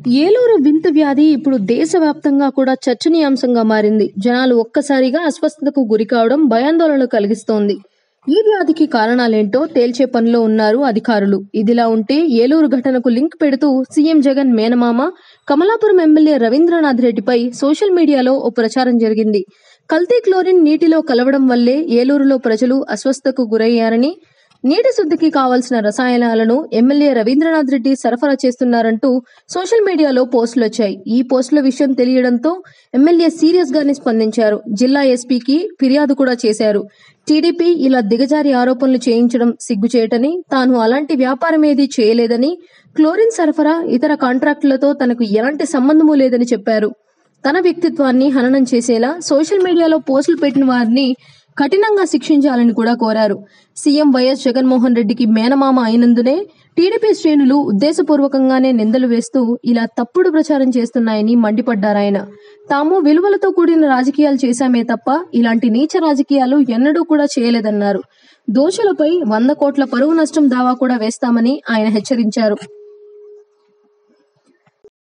ఏలూరు వింత వ్యాధి ఇప్పుడు దేశవ్యాప్తంగా కూడా చర్చనీయాంశంగా మారింది జనాలు ఒక్కసారిగా అస్వస్థతకు గురి కావడం భయాందోళనలు కలిగిస్తోంది ఈ వ్యాధికి కారణాలేంటో తేల్చే పనిలో ఉన్నారు అధికారులు ఇదిలా ఉంటే ఏలూరు ఘటనకు లింక్ పెడుతూ సీఎం జగన్ మేనమామ కమలాపురం ఎమ్మెల్యే రవీంద్రనాథ్ రెడ్డిపై సోషల్ మీడియాలో ఓ ప్రచారం జరిగింది కల్తీ క్లోరిన్ నీటిలో కలవడం వల్లే ఏలూరులో ప్రజలు అస్వస్థతకు గురయ్యారని నీటి శుద్ధికి కావాల్సిన రసాయనాలను ఎమ్మెల్యే రవీంద్రనాథ్ రెడ్డి సరఫరా చేస్తున్నారంటూ సోషల్ మీడియాలో పోస్టులు వచ్చాయి ఈ పోస్టుల విషయం తెలియడంతో ఎమ్మెల్యే సీరియస్ గానే స్పందించారు జిల్లా ఎస్పీకి ఫిర్యాదు కూడా చేశారు టీడీపీ ఇలా దిగజారి ఆరోపణలు చేయించడం సిగ్గుచేటని తాను అలాంటి వ్యాపారం ఏదీ చేయలేదని క్లోరిన్ సరఫరా ఇతర కాంట్రాక్టులతో తనకు ఎలాంటి సంబంధమూ లేదని చెప్పారు తన వ్యక్తిత్వాన్ని హననం చేసేలా సోషల్ మీడియాలో పోస్టులు పెట్టిన వారిని కఠినంగా శిక్షించాలని కూడా కోరారు సీఎం వైఎస్ జగన్మోహన్ రెడ్డికి మేనమామ అయినందునే టీడీపీ శ్రేణులు ఉద్దేశపూర్వకంగానే నిందలు వేస్తూ ఇలా తప్పుడు ప్రచారం చేస్తున్నాయని మండిపడ్డారాయన తాము విలువలతో కూడిన రాజకీయాలు చేశామే తప్ప ఇలాంటి నీచ రాజకీయాలు ఎన్నడూ కూడా చేయలేదన్నారు దోషులపై వంద కోట్ల పరువు నష్టం దావా కూడా వేస్తామని ఆయన హెచ్చరించారు